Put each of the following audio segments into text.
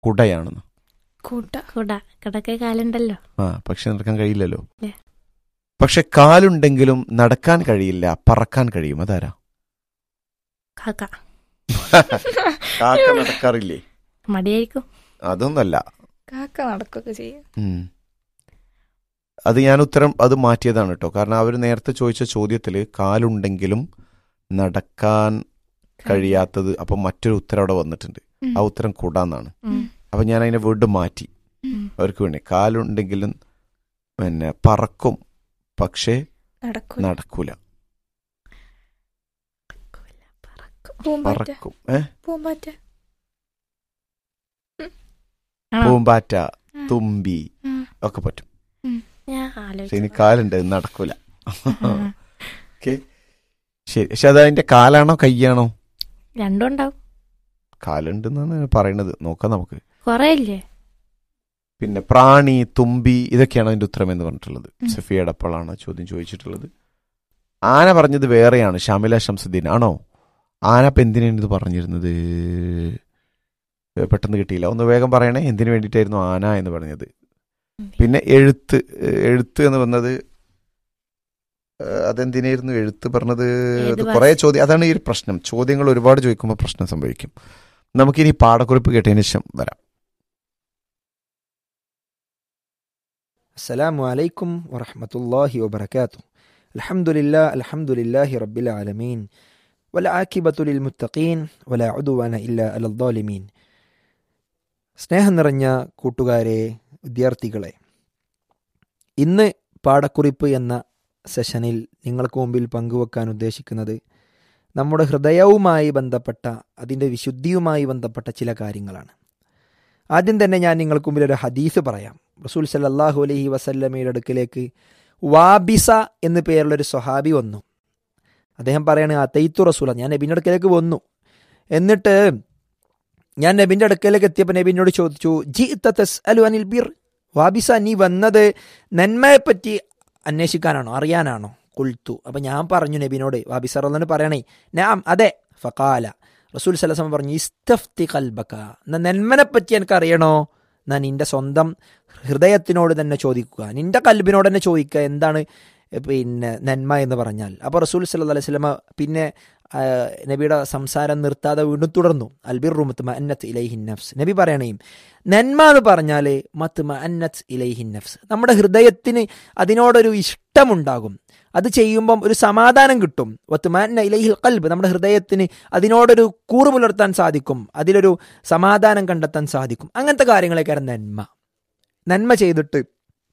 കുടയാണെന്ന് കൂട്ട കുട കിടക്കെ കാലുണ്ടല്ലോ ആ പക്ഷെ നടക്കാൻ കഴിയില്ലല്ലോ ഇല്ല. പക്ഷെ കാലുണ്ടെങ്കിലും നടക്കാൻ കഴിയില്ല പറക്കാൻ കഴിയും അതാരാ കാക്ക കാക്ക നടക്കാറില്ലേ മടിയായിരിക്കും അതൊന്നല്ല കാക്ക നടക്കൊക്കെ ചെയ്യും ഉം. അത് ഞാൻ ഉത്തരം അത് മാറ്റിയതാണ് കേട്ടോ കാരണം അവർ നേരത്തെ ചോദിച്ച ചോദ്യത്തിൽ കാലുണ്ടെങ്കിലും നടക്കാൻ കഴിയാത്തത് അപ്പം മറ്റൊരു ഉത്തരം അവിടെ വന്നിട്ടുണ്ട് ഉം. ആ ഉത്തരം കൂടാന്നാണ് ഉം. അപ്പം ഞാൻ അതിനെ വീണ്ടും മാറ്റി ഉം. അവർക്ക് വേണ്ടി കാലുണ്ടെങ്കിലും പിന്നെ പറക്കും പക്ഷേ നടക്കൂല നടക്കൂല പറക്കും. പൂമ്പാറ്റ പറക്കും ഏ പൂമ്പാറ്റ ആണോ? പൂമ്പാറ്റ ഉം. തുമ്പി ഉം. ഒക്കെ പറ്റും ഞാൻ പക്ഷെ ഇനി ആലോചിച്ചു കാലുണ്ട് ഇത് നടക്കൂല ഓക്കെ ശരി പക്ഷെ അത് അതിന്റെ കാലാണോ കയ്യാണോ രണ്ടും ഉണ്ടാവും കാലുണ്ടെന്നാണ് പറയണത് നോക്കാം നമുക്ക് കൊറേ ഇല്ലേ പിന്നെ പ്രാണി തുമ്പി ഇതൊക്കെയാണ് അതിന്റെ ഉത്തരം എന്ന് പറഞ്ഞിട്ടുള്ളത് ഉം. സഫിയയുടെ അപ്പോഴാണ് ചോദ്യം ചോദിച്ചിട്ടുള്ളത് ആന പറഞ്ഞത് വേറെയാണ് ഷാമില ഷംസുദ്ദീൻ ആണോ ആന ഇപ്പൊ എന്തിനാണ് ഇത് പറഞ്ഞിരുന്നത് ഏ, പെട്ടെന്ന് കിട്ടിയില്ല ഒന്ന് വേഗം പറയണേ എന്തിനു വേണ്ടിയിട്ടായിരുന്നു ആന എന്ന് പറഞ്ഞത് പിന്നെ എഴുത്ത് ഏ, എഴുത്ത് എന്ന് പറഞ്ഞത് ഏ, അതെന്തിനായിരുന്നു എഴുത്ത് പറഞ്ഞത് ഏത് അത് ഭാഷ? കുറേ ചോദ്യം അതാണ് ഈ ഒരു പ്രശ്നം ചോദ്യങ്ങൾ ഒരുപാട് ചോദിക്കുമ്പോൾ പ്രശ്നം സംഭവിക്കും നമുക്കിനി പാഠക്കുറിപ്പ് കേട്ടതിന് ശേഷം വരാം السلام عليكم ورحمة الله وبركاته الحمد لله الحمد لله رب العالمين والعاقبة للمتقين ولا عدوان إلا على الظالمين സ്നേഹം നിറഞ്ഞ കൂട്ടുകാരെ വിദ്യാർത്ഥികളെ ഇന്ന് പാഠക്കുറിപ്പ് എന്ന സെഷനിൽ നിങ്ങൾക്ക് മുമ്പിൽ പങ്കുവെക്കാൻ ഉദ്ദേശിക്കുന്നത് നമ്മുടെ ഹൃദയവുമായി ബന്ധപ്പെട്ട അതിൻ്റെ വിശുദ്ധിയുമായി ബന്ധപ്പെട്ട ചില കാര്യങ്ങളാണ് ആദ്യം തന്നെ ഞാൻ നിങ്ങൾക്ക് മുമ്പിൽ ഒരു ഹദീസ് പറയാം റസൂൽ സല്ലല്ലാഹു അലൈഹി വസല്ലമയുടെ അടുക്കിലേക്ക് വാബിസ എന്ന് പേരുള്ളൊരു സ്വഹാബി വന്നു അദ്ദേഹം പറയാണ് ആ തെയ്ത്തു റസൂല ഞാൻ നബിൻ്റെ അടുക്കലേക്ക് വന്നു എന്നിട്ട് ഞാൻ നബിൻ്റെ അടുക്കലേക്ക് എത്തിയപ്പോൾ നബിനോട് ചോദിച്ചു ജി തസ് അലു അനിൽ ബിർ വാബിസ നീ വന്നത് നന്മയെപ്പറ്റി അന്വേഷിക്കാനാണോ അറിയാനാണോ കുൽത്തു അപ്പം ഞാൻ പറഞ്ഞു നബിനോട് വാബിസ റോന്ന് പറയണേ ഞാൻ അതെ ഫക്കാല റസൂൽ സലസം പറഞ്ഞു ഇസ്തഫ്തി കൽബക്ക എന്നാ നന്മനെ പറ്റി എനിക്ക് അറിയണോ എന്നാ നിന്റെ സ്വന്തം ഹൃദയത്തിനോട് തന്നെ ചോദിക്കുക നിന്റെ കൽബിനോട് തന്നെ ചോദിക്കുക എന്താണ് പിന്നെ നന്മ എന്ന് പറഞ്ഞാൽ അപ്പോൾ റസൂൽ സല്ല അലൈഹി സ്വലമ പിന്നെ ആ, നബിയുടെ സംസാരം നിർത്താതെ വീണ്ടും തുടർന്നു അൽബിർ റുമത്ത് അന്നത്ത് ഇലൈഹിൻ നഫ്സ് നബി പറയണേയും നന്മ എന്ന് പറഞ്ഞാൽ മത്ത് അന്നത്ത് ഇലൈഹിൻ നഫ്സ് നമ്മുടെ ഹൃദയത്തിന് അതിനോടൊരു ഇഷ്ടമുണ്ടാകും അത് ചെയ്യുമ്പം ഒരു സമാധാനം കിട്ടും വത്തുമാന ഇലൈഹിൽ കൽബ് നമ്മുടെ ഹൃദയത്തിന് അതിനോടൊരു കൂറ് പുലർത്താൻ സാധിക്കും അതിലൊരു സമാധാനം കണ്ടെത്താൻ സാധിക്കും അങ്ങനത്തെ കാര്യങ്ങളൊക്കെയാണ് നന്മ നന്മ ചെയ്തിട്ട്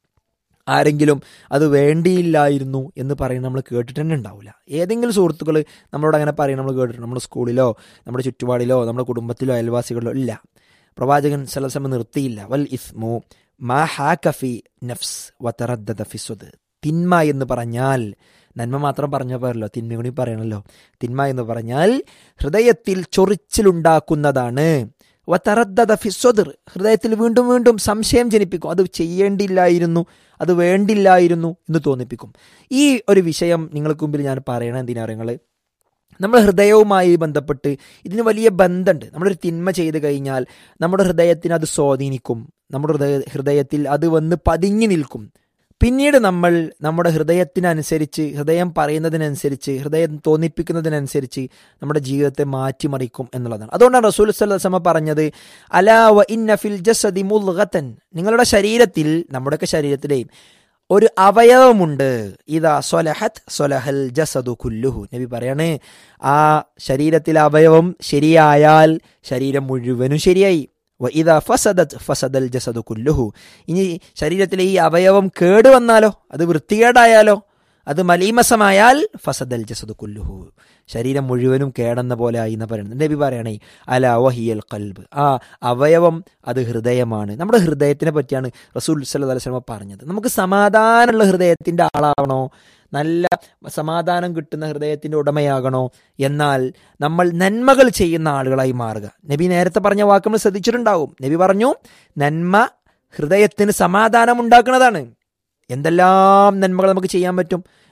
ആരെങ്കിലും അത് വേണ്ടിയില്ലായിരുന്നു എന്ന് പറയുന്നത് നമ്മൾ കേട്ടിട്ട് തന്നെ ഉണ്ടാവില്ല ഏതെങ്കിലും സുഹൃത്തുക്കൾ നമ്മളോട് അങ്ങനെ പറയും നമ്മൾ കേട്ടിട്ടുണ്ട് നമ്മുടെ സ്കൂളിലോ നമ്മുടെ ചുറ്റുപാടിലോ നമ്മുടെ കുടുംബത്തിലോ അയൽവാസികളിലോ ഇല്ല പ്രവാചകൻ സലസമ നിർത്തിയില്ല വൽ ഇസ്മു മാ ഹാക്കഫി നഫ്സ് വതറദ്ദദ ഫിസ്വദ് തിന്മ എന്ന് പറഞ്ഞാൽ നന്മ മാത്രം പറഞ്ഞ പോരല്ലോ തിന്മ കൂടി പറയണല്ലോ തിന്മ എന്ന് പറഞ്ഞാൽ ഹൃദയത്തിൽ ചൊറിച്ചിലുണ്ടാക്കുന്നതാണ് വതറദ്ദദ ഫിസ്വദർ ഹൃദയത്തിൽ വീണ്ടും വീണ്ടും സംശയം ജനിപ്പിക്കും അത് ചെയ്യേണ്ടില്ലായിരുന്നു അത് വേണ്ടില്ലായിരുന്നു എന്ന് തോന്നിപ്പിക്കും ഈ ഒരു വിഷയം നിങ്ങൾക്ക് മുമ്പിൽ ഞാൻ പറയണം എന്തിനാ നിങ്ങൾ നമ്മുടെ ഹൃദയവുമായി ബന്ധപ്പെട്ട് ഇതിന് വലിയ ബന്ധമുണ്ട് നമ്മളൊരു തിന്മ ചെയ്ത് കഴിഞ്ഞാൽ നമ്മുടെ ഹൃദയത്തിന് അത് സ്വാധീനിക്കും നമ്മുടെ ഹൃദയ ഹൃദയത്തിൽ അത് വന്ന് പതിഞ്ഞു നിൽക്കും പിന്നീട് നമ്മൾ നമ്മുടെ ഹൃദയത്തിനനുസരിച്ച് ഹൃദയം പറയുന്നതിനനുസരിച്ച് ഹൃദയം തോന്നിപ്പിക്കുന്നതിനനുസരിച്ച് നമ്മുടെ ജീവിതത്തെ മാറ്റിമറിക്കും എന്നുള്ളതാണ് അതുകൊണ്ടാണ് റസൂൽ സല്ലല്ലാഹു പറഞ്ഞത് അലാ വ ഇന്ന ഫിൽ ജസദി മുൽഗതൻ നിങ്ങളുടെ ശരീരത്തിൽ നമ്മുടെയൊക്കെ ശരീരത്തിലെയും ഒരു അവയവമുണ്ട് ഇതാ സൊലഹത്ത് സൊലഹൽ ജസദു കുല്ലുഹു നബി പറയാണ് ആ ശരീരത്തിലെ അവയവം ശരിയായാൽ ശരീരം മുഴുവനും ശരിയായി വ ഇതാ ഫസദത് ഫസദൽ ജസദു കുല്ലുഹു ഇനി ശരീരത്തിലെ ഈ അവയവം കേടുവന്നാലോ അത് വൃത്തികേടായാലോ അത് മലീമസമായാൽ ഫസദൽ ജസദു കുല്ലുഹു ശരീരം മുഴുവനും കേടെന്ന പോലെ ആയി എന്ന് പറയുന്നത് നബി പറയണേ അല വഹിയൽ കൽബ് ആ അവയവം അത് ഹൃദയമാണ് നമ്മുടെ ഹൃദയത്തിനെ പറ്റിയാണ് റസൂൽ സല്ലല്ലാഹു അലൈഹി വസല്ലം പറഞ്ഞത് നമുക്ക് സമാധാനമുള്ള ഹൃദയത്തിന്റെ ആളാവണോ നല്ല സമാധാനം കിട്ടുന്ന ഹൃദയത്തിന്റെ ഉടമയാകണോ എന്നാൽ നമ്മൾ നന്മകൾ ചെയ്യുന്ന ആളുകളായി മാറുക നബി നേരത്തെ പറഞ്ഞ വാക്ക് നമ്മൾ ശ്രദ്ധിച്ചിട്ടുണ്ടാവും നബി പറഞ്ഞു നന്മ ഹൃദയത്തിന് സമാധാനം ഉണ്ടാക്കുന്നതാണ് എന്തെല്ലാം നന്മകൾ നമുക്ക് ചെയ്യാൻ പറ്റും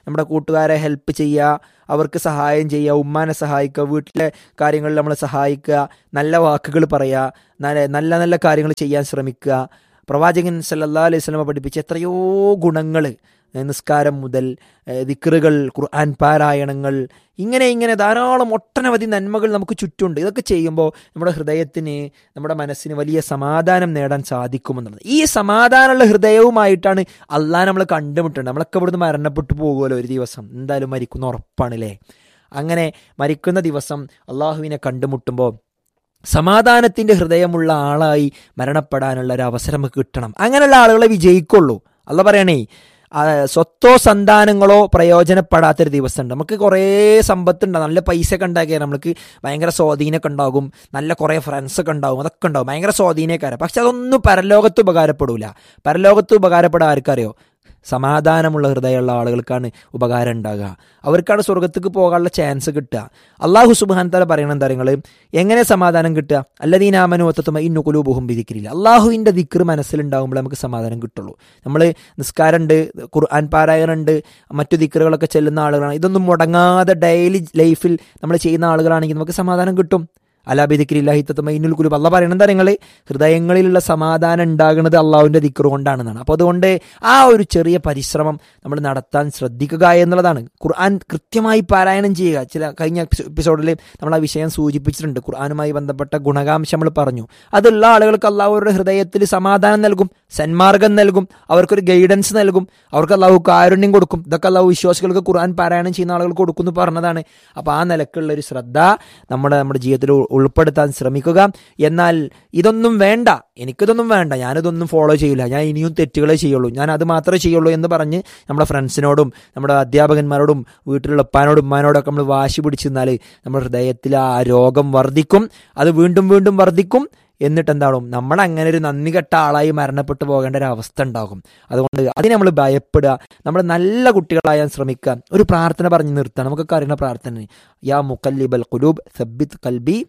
നമ്മുടെ കൂട്ടുകാരെ ഹെൽപ്പ് ചെയ്യുക അവർക്ക് സഹായം ചെയ്യുക ഉമ്മാനെ സഹായിക്കുക വീട്ടിലെ കാര്യങ്ങളിൽ നമ്മൾ സഹായിക്കുക നല്ല വാക്കുകൾ പറയുക നല്ല നല്ല നല്ല കാര്യങ്ങൾ ചെയ്യാൻ ശ്രമിക്കുക പ്രവാചകൻ സല്ലല്ലാ അലൈഹി സ്വലമ പഠിപ്പിച്ച എത്രയോ ഗുണങ്ങൾ നിസ്കാരം മുതൽ ഏഹ്, ദിക്റുകൾ ഖുർആൻ പാരായണങ്ങൾ ഇങ്ങനെ ഇങ്ങനെ ധാരാളം ഒട്ടനവധി നന്മകൾ നമുക്ക് ചുറ്റുണ്ട് ഇതൊക്കെ ചെയ്യുമ്പോൾ നമ്മുടെ ഹൃദയത്തിന് നമ്മുടെ മനസ്സിന് വലിയ സമാധാനം നേടാൻ സാധിക്കുമെന്നുള്ളത് ഈ സമാധാനമുള്ള ഹൃദയവുമായിട്ടാണ് അള്ളാഹ് നമ്മൾ കണ്ടുമുട്ടുന്നത് നമ്മളൊക്കെ ഇവിടുന്ന് മരണപ്പെട്ടു പോകുമല്ലോ ഒരു ദിവസം എന്തായാലും മരിക്കുന്ന ഉറപ്പാണല്ലേ അങ്ങനെ മരിക്കുന്ന ദിവസം അള്ളാഹുവിനെ കണ്ടുമുട്ടുമ്പോൾ സമാധാനത്തിന്റെ ഹൃദയമുള്ള ആളായി മരണപ്പെടാനുള്ള ഒരു അവസരം നമുക്ക് കിട്ടണം അങ്ങനെയുള്ള ആളുകളെ വിജയിക്കുള്ളൂ അല്ല പറയണേ ആ, സ്വത്തോ സന്താനങ്ങളോ പ്രയോജനപ്പെടാത്തൊരു ദിവസമുണ്ട് നമുക്ക് കുറേ സമ്പത്തുണ്ട് നല്ല പൈസ ഒക്കെ ഉണ്ടാക്കിയാൽ നമ്മൾക്ക് ഭയങ്കര സ്വാധീനമൊക്കെ ഉണ്ടാകും നല്ല കുറേ ഫ്രണ്ട്സ് ഒക്കെ ഉണ്ടാകും അതൊക്കെ ഉണ്ടാകും ഭയങ്കര സ്വാധീനക്കാരം പക്ഷെ അതൊന്നും പരലോകത്ത് ഉപകാരപ്പെടൂല പരലോകത്ത് ഉപകാരപ്പെടാൻ ആർക്കറിയോ സമാധാനമുള്ള ഹൃദയമുള്ള ആളുകൾക്കാണ് ഉപകാരം ഉണ്ടാകുക അവർക്കാണ് സ്വർഗത്തേക്ക് പോകാനുള്ള ചാൻസ് കിട്ടുക അള്ളാഹു സുബാൻ തല പറയണ എന്താ നിങ്ങൾ എങ്ങനെ സമാധാനം കിട്ടുക അല്ലദീനാമനുവത്തത്തുമ ഇന്നു കുലൂബുഹും വിധിക്കില്ല അള്ളാഹുവിൻ്റെ ദിക്ർ മനസ്സിലുണ്ടാകുമ്പോൾ നമുക്ക് സമാധാനം കിട്ടുള്ളൂ നമ്മൾ നിസ്കാരമുണ്ട് ഖുർആൻ പാരായണമുണ്ട് മറ്റു ദിക്റുകളൊക്കെ ചെല്ലുന്ന ആളുകളാണ് ഇതൊന്നും മുടങ്ങാതെ ഡെയിലി ലൈഫിൽ നമ്മൾ ചെയ്യുന്ന ആളുകളാണെങ്കിൽ നമുക്ക് സമാധാനം കിട്ടും അലാബിദിക്രില്ലാഹി തത്തമ ഇന്നുൽ കുലൂബ് അല്ല പറയുന്നത് നിങ്ങൾ ഹൃദയങ്ങളിലുള്ള സമാധാനം ഉണ്ടാകുന്നത് അള്ളാഹുവിൻ്റെ ദിക്റ് കൊണ്ടാണെന്നാണ് അപ്പോൾ അതുകൊണ്ട് ആ ഒരു ചെറിയ പരിശ്രമം നമ്മൾ നടത്താൻ ശ്രദ്ധിക്കുക എന്നുള്ളതാണ് ഖുർആൻ കൃത്യമായി പാരായണം ചെയ്യുക ചില കഴിഞ്ഞ എപ്പിസോഡിൽ നമ്മൾ ആ വിഷയം സൂചിപ്പിച്ചിട്ടുണ്ട് ഖുർആനുമായി ബന്ധപ്പെട്ട ഗുണകാംശം നമ്മൾ പറഞ്ഞു അതുള്ള ആളുകൾക്ക് അള്ളാഹുരുടെ ഹൃദയത്തിൽ സമാധാനം നൽകും സന്മാർഗം നൽകും അവർക്കൊരു ഗൈഡൻസ് നൽകും അവർക്ക് അള്ളാഹു കാരുണ്യം കൊടുക്കും ഇതൊക്കെ അള്ളാഹു വിശ്വാസികൾക്ക് ഖുർആൻ പാരായണം ചെയ്യുന്ന ആളുകൾ കൊടുക്കുന്നു പറഞ്ഞതാണ് അപ്പോൾ ആ നിലക്കുള്ള ഒരു ശ്രദ്ധ നമ്മുടെ നമ്മുടെ ജീവിതത്തിൽ ഉ- ഉൾപ്പെടുത്താൻ ശ്രമിക്കുക എന്നാൽ ഇതൊന്നും വേണ്ട എനിക്കിതൊന്നും വേണ്ട ഞാനിതൊന്നും ഫോളോ ചെയ്യില്ല ഞാൻ ഇനിയും തെറ്റുകളെ ചെയ്യുള്ളൂ ഞാൻ അത് മാത്രമേ ചെയ്യുള്ളൂ എന്ന് പറഞ്ഞ് നമ്മുടെ ഫ്രണ്ട്സിനോടും നമ്മുടെ അധ്യാപകന്മാരോടും വീട്ടിലുള്ള ഉപ്പാനോടും ഉമ്മാനോടൊക്കെ നമ്മൾ വാശി പിടിച്ചിരുന്നാൽ നമ്മുടെ ഹൃദയത്തിൽ ആ രോഗം വർദ്ധിക്കും അത് വീണ്ടും വീണ്ടും വർദ്ധിക്കും എന്നിട്ട് എന്താവും നമ്മൾ അങ്ങനെ ഒരു നന്ദി കെട്ട ആളായി മരണപ്പെട്ടു പോകേണ്ട ഒരു അവസ്ഥ ഉണ്ടാകും അതുകൊണ്ട് അതിന് നമ്മൾ ഭയപ്പെടുക നമ്മൾ നല്ല കുട്ടികളായാൻ ശ്രമിക്കുക ഒരു പ്രാർത്ഥന പറഞ്ഞ് നിർത്തുക നമുക്കൊക്കെ അറിയുന്ന പ്രാർത്ഥന യാ മുക്കല്ലിബൽ കുലൂബ് സബ്ബിത് കൽബി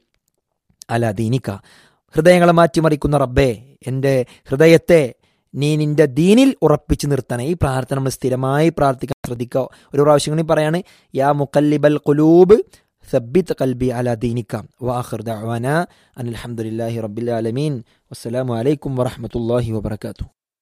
അല ദീനിക്ക ഹൃദയങ്ങളെ മാറ്റിമറിക്കുന്ന റബ്ബേ എൻ്റെ ഹൃദയത്തെ നീ നിന്റെ ദീനിൽ ഉറപ്പിച്ചു നിർത്തണേ ഈ പ്രാർത്ഥന നമ്മൾ സ്ഥിരമായി പ്രാർത്ഥിക്കാൻ ശ്രദ്ധിക്കുക ഒരു പ്രാവശ്യം കൂടി പറയാണ് യാ മുക്കല്ലിബൽ കുലൂബ് സബ്ബിത്ത് കൽബി അല ദീനിക്ക വാഹിർ ദഅവാന അനിൽ ഹംദുലില്ലാഹി റബ്ബിൽ ആലമീൻ വസ്സലാമു അലൈക്കും വറഹ്മത്തുള്ളാഹി വബറകാതുഹു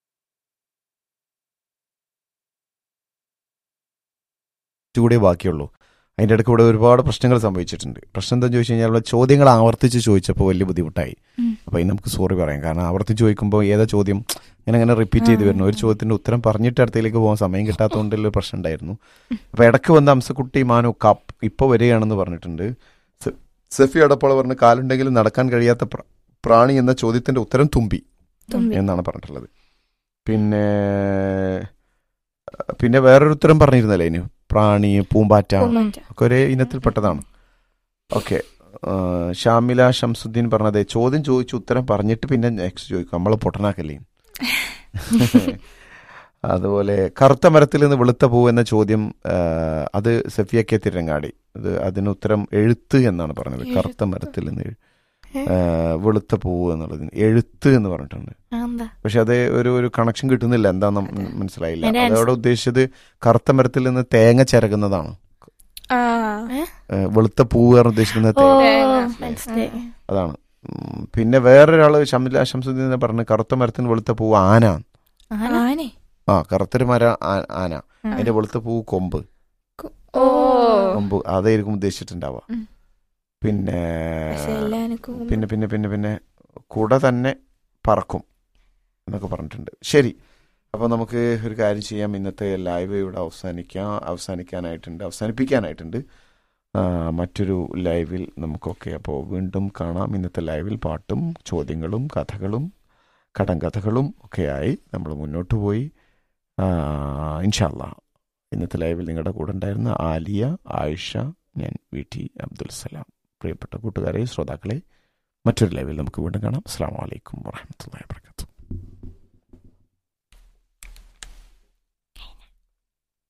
കൂടെ ബാക്കിയുള്ളൂ അതിൻ്റെ ഇടയ്ക്ക് ഇവിടെ ഒരുപാട് പ്രശ്നങ്ങൾ സംഭവിച്ചിട്ടുണ്ട് പ്രശ്നം എന്താണെന്ന് ചോദിച്ചു കഴിഞ്ഞാൽ ഇവിടെ ചോദ്യങ്ങൾ ആവർത്തിച്ച് ചോദിച്ചപ്പോൾ വലിയ ബുദ്ധിമുട്ടായി ഉം. അപ്പോൾ അതിന് നമുക്ക് സോറി പറയാം കാരണം ആവർത്തിച്ച് ചോദിക്കുമ്പോൾ ഏതാ ചോദ്യം ഇങ്ങനെ അങ്ങനെ റിപ്പീറ്റ് ചെയ്ത് വരുന്നു ഒരു ചോദ്യത്തിന്റെ ഉത്തരം പറഞ്ഞിട്ട് അടുത്തേക്ക് പോകാൻ സമയം കിട്ടാത്തതുകൊണ്ടുള്ള ഒരു പ്രശ്നം ഉണ്ടായിരുന്നു അപ്പോൾ ഇടയ്ക്ക് വന്ന അംസക്കുട്ടി മാനു കപ്പ് ഇപ്പോൾ വരികയാണെന്ന് പറഞ്ഞിട്ടുണ്ട് സ- സഫി അടപ്പോൾ പറഞ്ഞ് കാലുണ്ടെങ്കിലും നടക്കാൻ കഴിയാത്ത പ്ര- പ്രാണി എന്ന ചോദ്യത്തിന്റെ ഉത്തരം തുമ്പി തുമ്പി എന്നാണ് പറഞ്ഞിട്ടുള്ളത് പിന്നെ പിന്നെ വേറൊരു ഉത്തരം പറഞ്ഞിരുന്നല്ലേ ഇനി പ്രാണി പൂമ്പാറ്റ പൂമ്പാറ്റ. ഒക്കെ ഒരേ ഇനത്തിൽപ്പെട്ടതാണ് ഓക്കെ ഷാമില ഷംസുദ്ദീൻ പറഞ്ഞത് ചോദ്യം ചോദിച്ചു ഉത്തരം പറഞ്ഞിട്ട് പിന്നെ നെക്സ്റ്റ് ചോദിക്കും നമ്മൾ പൊട്ടനാക്കല്ലേ അതുപോലെ കറുത്ത മരത്തിൽ നിന്ന് വെളുത്ത പൂവ് എന്ന ചോദ്യം ആ, അത് സഫിയ കെ തിരങ്ങാടി അത് അതിന് ഉത്തരം എഴുത്ത് എന്നാണ് പറഞ്ഞത് കറുത്ത എഴുത്ത്. മരത്തിൽ നിന്ന് എഴു- ഏ? ആ, വെളുത്ത പൂവ് എന്നുള്ളതിന് എഴുത്ത് എന്ന് പറഞ്ഞിട്ടുണ്ട് ആ, എന്താ പക്ഷെ അത് ഒരു ഒരു കണക്ഷൻ കിട്ടുന്നില്ല എന്താന്ന് മ- മനസ്സിലായില്ല അതിന്റെ അതോടെ ഉദ്ദേശിച്ചത് കറുത്ത മരത്തിൽ നിന്ന് തേങ്ങ ചിരകുന്നതാണ് ആ ഏ, വെളുത്ത പൂവ് എന്ന് ഉദ്ദേശിക്കുന്നത് ഓ തേങ്ങ മനസ്സിലായി അതാണ് ഉം, പിന്നെ വേറൊരാള് ഷമില ശംസുദ്ദീൻ പറഞ്ഞ് കറുത്ത മരത്തിന് വെളുത്ത പൂവ് ആന ആന? ആനെ ആ കറുത്തൊരു മര ആ- ആന ആ. അതിന്റെ വെളുത്ത പൂവ് കൊമ്പ് ഓ കൊമ്പ് അതായിരിക്കും ഉദ്ദേശിച്ചിട്ടുണ്ടാവുക ഉം. പിന്നെ പക്ഷെ എല്ലാനക്കും പിന്നെ പിന്നെ പിന്നെ പിന്നെ കുട തന്നെ പറക്കും എന്നൊക്കെ പറഞ്ഞിട്ടുണ്ട് ശരി അപ്പോൾ നമുക്ക് ഒരു കാര്യം ചെയ്യാം ഇന്നത്തെ ലൈവ് ഇവിടെ അവസാനിക്കാം അവസാനിക്കാനായിട്ടുണ്ട് അവസാനിപ്പിക്കാനായിട്ടുണ്ട് ആ, മറ്റൊരു ലൈവിൽ നമുക്കൊക്കെ അപ്പോൾ വീണ്ടും കാണാം ഇന്നത്തെ ലൈവിൽ പാട്ടും ചോദ്യങ്ങളും കഥകളും കടങ്കഥകളും ഒക്കെയായി നമ്മൾ മുന്നോട്ട് പോയി ഇൻഷാല്ല ഇന്നത്തെ ലൈവിൽ നിങ്ങളുടെ കൂടെ ഉണ്ടായിരുന്ന ആലിയ ആയിഷ ഞാൻ വി ടി അബ്ദുൽ സലാം പ്രിയപ്പെട്ട കൂട്ടുകാരെ ശ്രോതാക്കളെ മറ്റൊരു ലൈവിൽ നമുക്ക് വീണ്ടും കാണാം അസ്സാം വലൈക്കും വാഹമത്തല്ലാ വാ